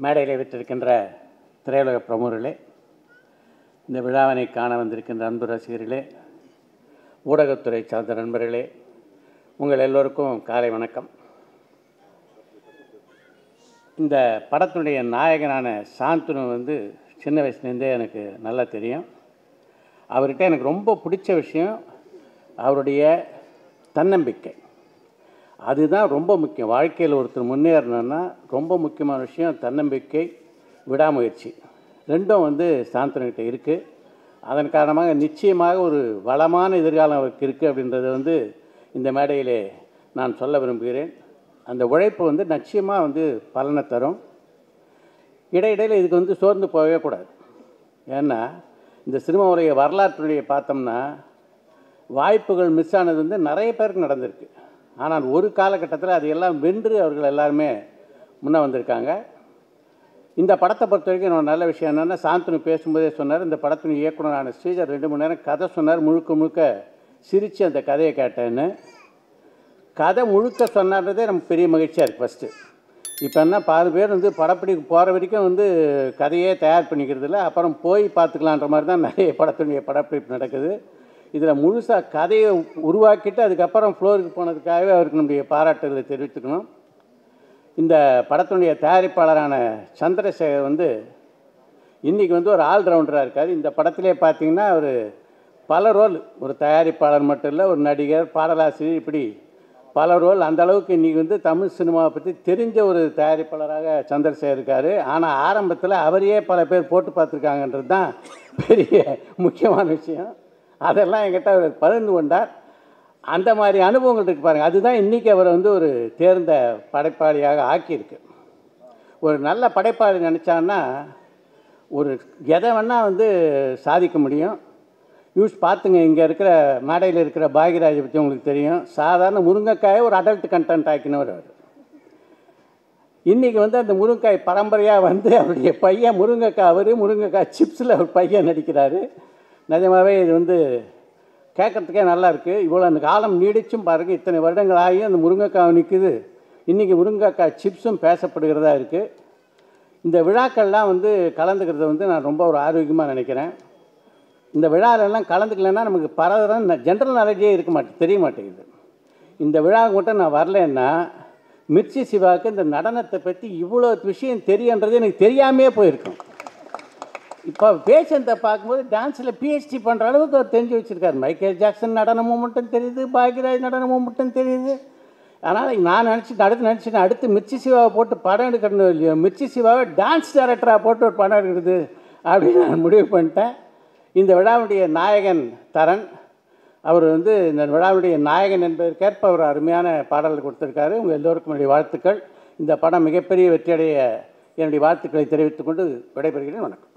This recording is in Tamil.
மேடையில் விட்டிருக்கின்ற திரையுலக பிரமுகர்களே இந்த விழாவினை காண வந்திருக்கின்ற அன்பு ரசிகர்களே ஊடகத்துறை சார்ந்த நண்பர்களே உங்கள் எல்லோருக்கும் காலை வணக்கம் இந்த படத்தினுடைய நாயகனான சாந்தனு வந்து சின்ன வயசுலேருந்தே எனக்கு நல்லா தெரியும் அவர்கிட்ட எனக்கு ரொம்ப பிடிச்ச விஷயம் அவருடைய தன்னம்பிக்கை அதுதான் ரொம்ப முக்கியம் வாழ்க்கையில் ஒருத்தர் முன்னேறணும்னா ரொம்ப முக்கியமான விஷயம் தன்னம்பிக்கை விடாமுயற்சி ரெண்டும் வந்து சாந்தனுக்கிட்ட இருக்குது அதன் காரணமாக நிச்சயமாக ஒரு வளமான எதிர்காலம் அவருக்கு இருக்குது அப்படின்றத வந்து இந்த மேடையிலே நான் சொல்ல விரும்புகிறேன் அந்த உழைப்பு வந்து நிச்சயமாக வந்து பலனை தரும் இடையிடையில் இதுக்கு வந்து சோர்ந்து போகவே கூடாது ஏன்னா இந்த சினிமாவுடைய வரலாற்றுடைய பார்த்தோம்னா வாய்ப்புகள் மிஸ் ஆனது வந்து நிறைய பேருக்கு நடந்திருக்கு ஆனால் ஒரு காலகட்டத்தில் அதையெல்லாம் வென்று அவர்கள் எல்லாருமே முன்னே வந்திருக்காங்க இந்த படத்தை பொறுத்த வரைக்கும் இன்னொரு நல்ல விஷயம் என்னென்னா சாந்தனு பேசும்போதே சொன்னார் இந்த படத்தின் இயக்குனரான ஸ்ரீஜர் ரெண்டு மணி நேரம் கதை சொன்னார் முழுக்க முழுக்க சிரித்து அந்த கதையை கேட்டேன்னு கதை முழுக்க சொன்னார்ன்றதே நமக்கு பெரிய மகிழ்ச்சியாக இருக்குது ஃபஸ்ட்டு இப்போ என்ன பாதி பேர் வந்து படப்பிடிக்கு போகிற வரைக்கும் வந்து கதையே தயார் பண்ணிக்கிறது இல்லை அப்புறம் போய் பார்த்துக்கலான்ற மாதிரி தான் நிறைய படத்தினுடைய படப்பிடிப்பு நடக்குது இதில் முழுசாக கதையை உருவாக்கிட்டு அதுக்கப்புறம் ஃப்ளோருக்கு போனதுக்காகவே அவருக்கு நம்முடைய பாராட்டுகளை தெரிவித்துக்கணும் இந்த படத்தினுடைய தயாரிப்பாளரான சந்திரசேகர் வந்து இன்றைக்கி வந்து ஒரு ஆல்ரவுண்டராக இருக்கார் இந்த படத்திலே பார்த்தீங்கன்னா அவர் பல ரோல் ஒரு தயாரிப்பாளர் மட்டும் இல்லை ஒரு நடிகர் பாடலாசிரியர் இப்படி பல ரோல் அந்த அளவுக்கு இன்றைக்கி வந்து தமிழ் சினிமாவை பற்றி தெரிஞ்ச ஒரு தயாரிப்பாளராக சந்திரசேகர் இருக்கார் ஆனால் ஆரம்பத்தில் அவரையே பல பேர் போட்டு பார்த்துருக்காங்கன்றது தான் பெரிய முக்கியமான விஷயம் அதெல்லாம் என்கிட்ட அவர் பகிர்ந்து கொண்டார் அந்த மாதிரி அனுபவங்கள் இருக்கு பாருங்கள் அதுதான் இன்றைக்கி அவரை வந்து ஒரு தேர்ந்த படைப்பாளியாக ஆக்கியிருக்கு ஒரு நல்ல படைப்பாளி நினச்சான்னா ஒரு எதை வேணால் வந்து சாதிக்க முடியும் யூஸ் பார்த்துங்க இங்கே இருக்கிற மேடையில் இருக்கிற பாகியராஜை பற்றி உங்களுக்கு தெரியும் சாதாரண முருங்கைக்காயை ஒரு அடல்ட் கண்டென்ட் ஆக்கினவர் அவர் இன்றைக்கி வந்து அந்த முருங்கைக்காய் பரம்பரையாக வந்து அவருடைய பையன் முருங்கைக்காய் அவர் முருங்கைக்காய் சிப்ஸில் ஒரு பையன் நடிக்கிறாரு நிஜமாகவே இது வந்து கேட்குறதுக்கே நல்லா இருக்குது இவ்வளோ அந்த காலம் நீடிச்சும் பாருங்கள் இத்தனை வருடங்கள் ஆகியும் அந்த முருங்கைக்காய் நிற்குது இன்றைக்கி முருங்கைக்காய் சிப்ஸும் பேசப்படுகிறதா இருக்குது இந்த விழாக்கள்லாம் வந்து கலந்துக்கிறத வந்து நான் ரொம்ப ஒரு ஆரோக்கியமாக நினைக்கிறேன் இந்த விழாவிலெல்லாம் கலந்துக்கலைன்னா நமக்கு பரவதான் ஜென்ரல் நாலேஜே இருக்க மாட்டேன் தெரிய மாட்டேங்குது இந்த விழாவுக்கு மட்டும் நான் வரலன்னா மிர்ச்சி சிவாவுக்கு இந்த நடனத்தை பற்றி இவ்வளோ விஷயம் தெரியுன்றது எனக்கு தெரியாமே போயிருக்கும் இப்போ பேஷண்ட்டை பார்க்கும்போது டான்ஸில் பிஹெச்டி பண்ணுற அளவுக்கு அவர் தெரிஞ்சு வச்சுருக்காரு மைக்கேல் ஜாக்சன் நடனமும் மட்டும் தெரியுது பாக்யராஜ் நடனமும் மட்டும் தெரியுது அதனால் நான் நினச்சிட்டு அடுத்து நினச்சிட்டேன் அடுத்து மிர்ச்சி சிவாவை போட்டு படம் எடுக்கணும் இல்லையோ மிர்ச்சி சிவாவை டான்ஸ் டைரக்டராக போட்டு ஒரு படம் எடுக்கிறது அப்படின்னு நான் முடிவு பண்ணிட்டேன் இந்த விழாவுடைய நாயகன் தரன் அவர் வந்து இந்த விழாவுடைய நாயகன் என்பதற்கேற்ப அவர் அருமையான பாடல் கொடுத்துருக்காரு உங்கள் எல்லோருக்கும் என்னுடைய வாழ்த்துக்கள் இந்த படம் மிகப்பெரிய வெற்றியடைய என்னுடைய வாழ்த்துக்களை தெரிவித்துக்கொண்டு விடைபெறுகிறேன் வணக்கம்